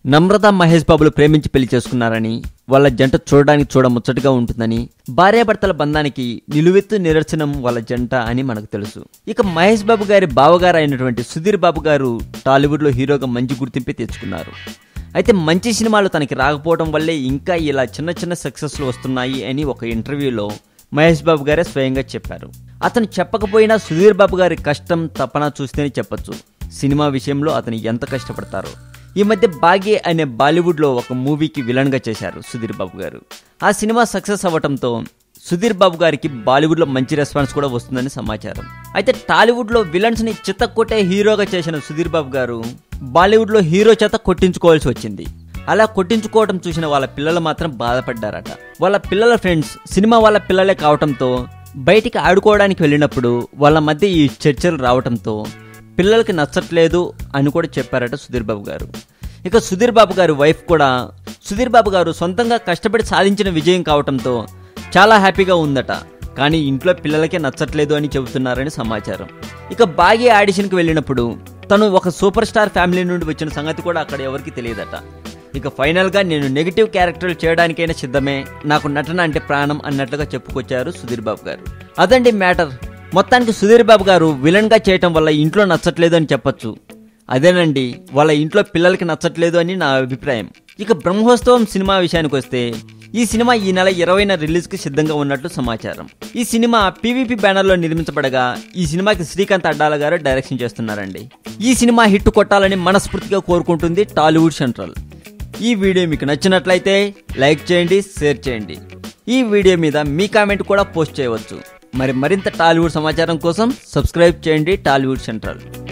నమ్రత మహేష్ బాబులు ప్రేమించి పెళ్లి చేసుకున్నారని వాళ్ళ జంట చూడడానికి చూడ ముచ్చటగా ఉంటుందని భార్యాభర్తల బంధానికి నిలువెత్తు నిరసనం వాళ్ళ జంట అని మనకు తెలుసు ఇక మహేష్ బాబు గారి బావగారు అయినటువంటి సుధీర్ బాబు గారు టాలీవుడ్లో హీరోగా మంచి గుర్తింపే తెచ్చుకున్నారు అయితే మంచి సినిమాలు తనకి రాకపోవడం వల్లే ఇంకా ఇలా చిన్న చిన్న సక్సెస్లు వస్తున్నాయి అని ఒక ఇంటర్వ్యూలో మహేష్ బాబు గారే స్వయంగా చెప్పారు అతను చెప్పకపోయినా సుధీర్ బాబు గారి కష్టం తపన చూస్తేనే చెప్పొచ్చు సినిమా విషయంలో అతను ఎంత కష్టపడతారో ఈ మధ్య బాగే అనే బాలీవుడ్లో ఒక మూవీకి విలన్గా చేశారు సుధీర్ బాబు గారు ఆ సినిమా సక్సెస్ అవ్వటంతో సుధీర్ బాబు గారికి బాలీవుడ్లో మంచి రెస్పాన్స్ కూడా వస్తుందని సమాచారం అయితే టాలీవుడ్లో విలన్స్ని చిత్తకొట్టే హీరోగా చేసిన సుధీర్ బాబు గారు బాలీవుడ్లో హీరో చేత కొట్టించుకోవాల్సి వచ్చింది అలా కొట్టించుకోవడం చూసిన వాళ్ళ పిల్లలు మాత్రం బాధపడ్డారట వాళ్ళ పిల్లల ఫ్రెండ్స్ సినిమా వాళ్ళ పిల్లలే కావటంతో బయటికి ఆడుకోవడానికి వెళ్ళినప్పుడు వాళ్ళ మధ్య ఈ చర్చలు రావటంతో పిల్లలకి నచ్చట్లేదు అని కూడా చెప్పారట సుధీర్ బాబు గారు ఇక సుధీర్ బాబు గారి వైఫ్ కూడా సుధీర్ బాబు గారు సొంతంగా కష్టపడి సాధించిన విజయం కావటంతో చాలా హ్యాపీగా ఉందట కానీ ఇంట్లో పిల్లలకే నచ్చట్లేదు అని చెబుతున్నారని సమాచారం ఇక బాగి ఆడిషన్కి వెళ్ళినప్పుడు తను ఒక సూపర్ స్టార్ ఫ్యామిలీ నుండి వచ్చిన సంగతి కూడా అక్కడ ఎవరికి తెలియదట ఇక ఫైనల్గా నేను నెగిటివ్ క్యారెక్టర్లు చేయడానికైనా సిద్ధమే నాకు నటన అంటే ప్రాణం అన్నట్లుగా చెప్పుకొచ్చారు సుధీర్ బాబు గారు అదండి మ్యాటర్ మొత్తానికి సుధీర్ బాబు గారు విలన్గా చేయటం వల్ల ఇంట్లో నచ్చట్లేదు అని చెప్పొచ్చు అదేనండి వాళ్ళ ఇంట్లో పిల్లలకి నచ్చట్లేదు అని నా అభిప్రాయం ఇక బ్రహ్మోత్సవం సినిమా విషయానికి వస్తే ఈ సినిమా ఈ నెల ఇరవైన రిలీజ్కి సిద్ధంగా ఉన్నట్లు సమాచారం ఈ సినిమా పీవీపీ బ్యానర్లో నిర్మించబడగా ఈ సినిమాకి శ్రీకాంత్ అడ్డాల గారు డైరెక్షన్ చేస్తున్నారండి ఈ సినిమా హిట్ కొట్టాలని మనస్ఫూర్తిగా కోరుకుంటుంది టాలీవుడ్ సెంట్రల్ ఈ వీడియో మీకు నచ్చినట్లయితే లైక్ చేయండి షేర్ చేయండి ఈ వీడియో మీద మీ కామెంట్ కూడా పోస్ట్ చేయవచ్చు మరి మరింత టాలీవుడ్ సమాచారం కోసం సబ్స్క్రైబ్ చేయండి టాలీవుడ్ సెంట్రల్